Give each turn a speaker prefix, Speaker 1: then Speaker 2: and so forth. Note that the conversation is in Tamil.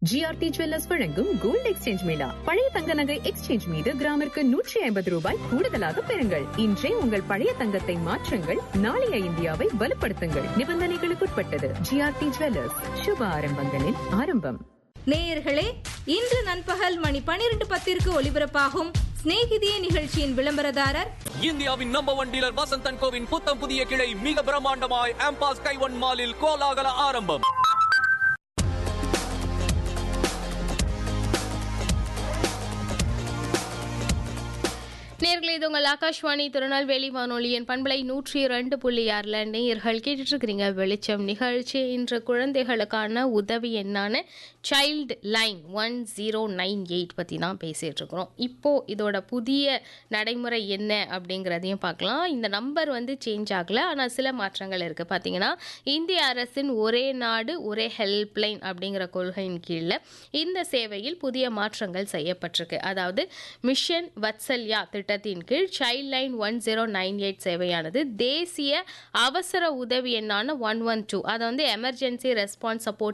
Speaker 1: ஜிஆர்டி ஜுவல்லர்ஸ் வழங்கும் கோல்டு எக்ஸ்சேஞ்ச் மேளா பழைய தங்க நகை எக்ஸ்சேஞ்ச் மீது கிராமிற்கு நூற்றி ஐம்பது ரூபாய் கூடுதலாக பெறுங்கள் இன்றே உங்கள் பழைய தங்கத்தை மாற்றுங்கள் நாளைய இந்தியாவை வலுப்படுத்துங்கள் நிபந்தனைகளுக்குட்பட்டது ஜிஆர்டி ஜுவல்லர்ஸ் சுப ஆரம்பங்களின் ஆரம்பம்
Speaker 2: நேயர்களே இன்று நண்பகல் மணி பனிரெண்டு பத்திற்கு ஒலிபரப்பாகும் சிநேகிதியே நிகழ்ச்சியின் விளம்பரதாரர்
Speaker 3: இந்தியாவின் நம்பர் ஒன் டீலர் வசந்தன் கோவின் புத்தம் புதிய கிளை மிக பிரம்மாண்டமாய் ஆம்பாஸ் கைவன் மாலில் கோலாகல ஆரம்பம்
Speaker 4: நேர்களை இது உங்கள் ஆகாஷ்வாணி திருநெல்வேலி வானொலியின் பண்பலை நூற்றி இரண்டு புள்ளி ஆறில் நேயர்கள் கேட்டுட்டு இருக்கிறீங்க வெளிச்சம் நிகழ்ச்சி இன்று குழந்தைகளுக்கான உதவி எண்ணான child line one zero nine eight பற்றி தான் பேசிகிட்டு இருக்கிறோம் இப்போது இதோட புதிய நடைமுறை என்ன அப்படிங்கிறதையும் பார்க்கலாம் இந்த நம்பர் வந்து சேஞ்ச் ஆகலை ஆனால் சில மாற்றங்கள் இருக்குது பார்த்தீங்கன்னா இந்திய அரசின் ஒரே நாடு ஒரே ஹெல்ப்லைன் அப்படிங்கிற கொள்கையின் கீழே இந்த சேவையில் புதிய மாற்றங்கள் செய்யப்பட்டிருக்கு அதாவது மிஷன் வத்சல்யா திட்டத்தின் கீழ் child line one zero nine eight சேவையானது தேசிய அவசர உதவி எண்ணான ஒன் ஒன் டூ அதை வந்து எமர்ஜென்சி ரெஸ்பான்ஸ் சப்போர்ட்